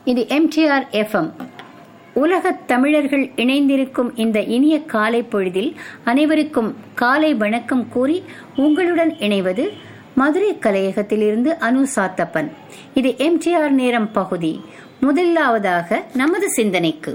இது MTR FM உலகத் தமிழர்கள் இணைந்திருக்கும் இந்த இனிய காலை பொழுதில் அனைவருக்கும் காலை வணக்கம் கூறி உங்களுடன் இணைவது மதுரை கலையகத்திலிருந்து அனு சாத்தப்பன் இது எம்டிஆர் நேரம் பகுதி முதலாவதாக நமது சிந்தனைக்கு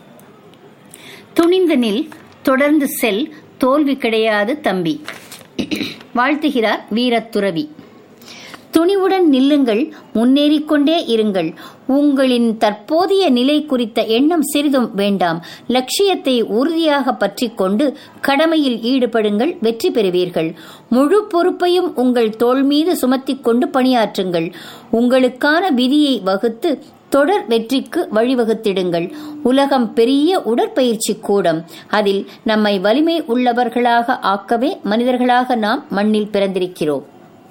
துணிந்து நில் தொடர்ந்து செல் தோல்வி கிடையாது தம்பி வாழ்த்துகிறார் வீரத்துறவி துணிவுடன் நில்லுங்கள் முன்னேறிக்கொண்டே இருங்கள் உங்களின் தற்போதைய நிலை குறித்த எண்ணம் சிறிதும் வேண்டாம் லட்சியத்தை உறுதியாக பற்றி கொண்டு கடமையில் ஈடுபடுங்கள் வெற்றி பெறுவீர்கள் முழு பொறுப்பையும் உங்கள் தோள் மீது சுமத்திக் கொண்டு பணியாற்றுங்கள் உங்களுக்கான விதியை வகுத்து தொடர் வெற்றிக்கு வழிவகுத்திடுங்கள் உலகம் பெரிய உடற்பயிற்சி கூடம் அதில் நம்மை வலிமை உள்ளவர்களாக ஆக்கவே மனிதர்களாக நாம் மண்ணில் பிறந்திருக்கிறோம்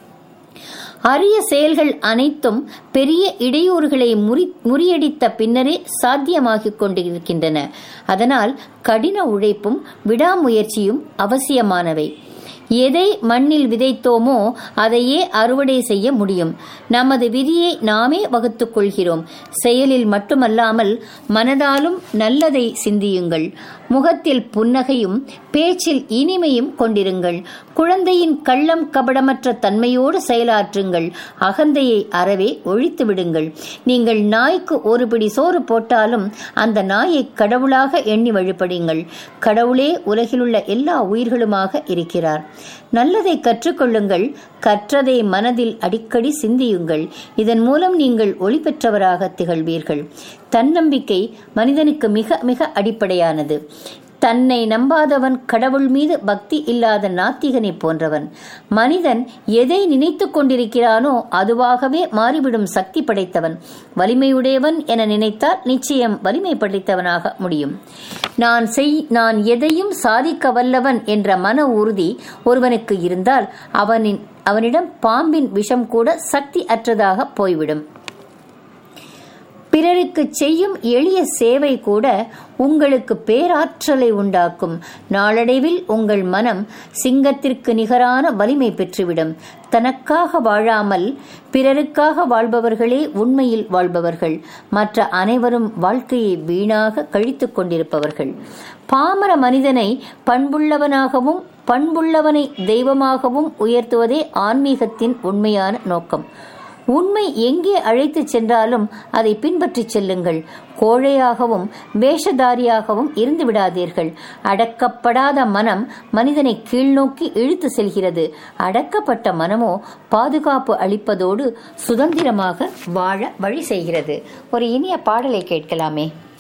அரிய செயல்கள் அனைத்தும் பெரிய இடையூறுகளை முறி முறியடித்த பின்னரே சாத்தியமாகிக் கொண்டிருக்கின்றன அதனால் கடின உழைப்பும் விடாமுயற்சியும் அவசியமானவை எதை மண்ணில் விதைத்தோமோ அதையே அறுவடை செய்ய முடியும் நமது விதியை நாமே வகுத்துக் கொள்கிறோம் செயலில் மட்டுமல்லாமல் மனதாலும் நல்லதை சிந்தியுங்கள் முகத்தில் புன்னகையும் பேச்சில் இனிமையும் கொண்டிருங்கள் குழந்தையின் கள்ளம் கபடமற்ற தன்மையோடு செயலாற்றுங்கள் அகந்தையை அறவே ஒழித்து விடுங்கள் நீங்கள் நாய்க்கு ஒரு பிடி சோறு போட்டாலும் அந்த நாயை கடவுளாக எண்ணி வழிபடுங்கள் கடவுளே உலகிலுள்ள எல்லா உயிர்களுமாக இருக்கிறார் நல்லதை கற்றுக்கொள்ளுங்கள் கற்றதை மனதில் அடிக்கடி சிந்தியுங்கள் இதன் மூலம் நீங்கள் ஒளி பெற்றவராக திகழ்வீர்கள் தன்னம்பிக்கை மனிதனுக்கு மிக மிக அடிப்படையானது தன்னை நம்பாதவன் கடவுள் மீது பக்தி இல்லாத நாத்திகனை போன்றவன் மனிதன் எதை நினைத்து கொண்டிருக்கிறானோ அதுவாகவே மாறிவிடும் சக்தி படைத்தவன் வலிமையுடையவன் என நினைத்தால் நிச்சயம் வலிமை படைத்தவனாக முடியும் நான் செய் நான் எதையும் சாதிக்க வல்லவன் என்ற மன உறுதி ஒருவனுக்கு இருந்தால் அவனின் அவனிடம் பாம்பின் விஷம் கூட சக்தி அற்றதாக போய்விடும் பிறருக்கு செய்யும் எளிய சேவை கூட உங்களுக்கு பேராற்றலை உண்டாக்கும் நாளடைவில் உங்கள் மனம் சிங்கத்திற்கு நிகரான வலிமை பெற்றுவிடும் தனக்காக வாழாமல் பிறருக்காக வாழ்பவர்களே உண்மையில் வாழ்பவர்கள் மற்ற அனைவரும் வாழ்க்கையை வீணாக கழித்துக் கொண்டிருப்பவர்கள் பாமர மனிதனை பண்புள்ளவனாகவும் பண்புள்ளவனை தெய்வமாகவும் உயர்த்துவதே ஆன்மீகத்தின் உண்மையான நோக்கம் உண்மை எங்கே அழைத்துச் சென்றாலும் அதை பின்பற்றிச் செல்லுங்கள் கோழையாகவும் வேஷதாரியாகவும் இருந்து விடாதீர்கள் அடக்கப்படாத மனம் மனிதனை கீழ்நோக்கி இழுத்து செல்கிறது அடக்கப்பட்ட மனமோ பாதுகாப்பு அளிப்பதோடு சுதந்திரமாக வாழ வழி செய்கிறது ஒரு இனிய பாடலை கேட்கலாமே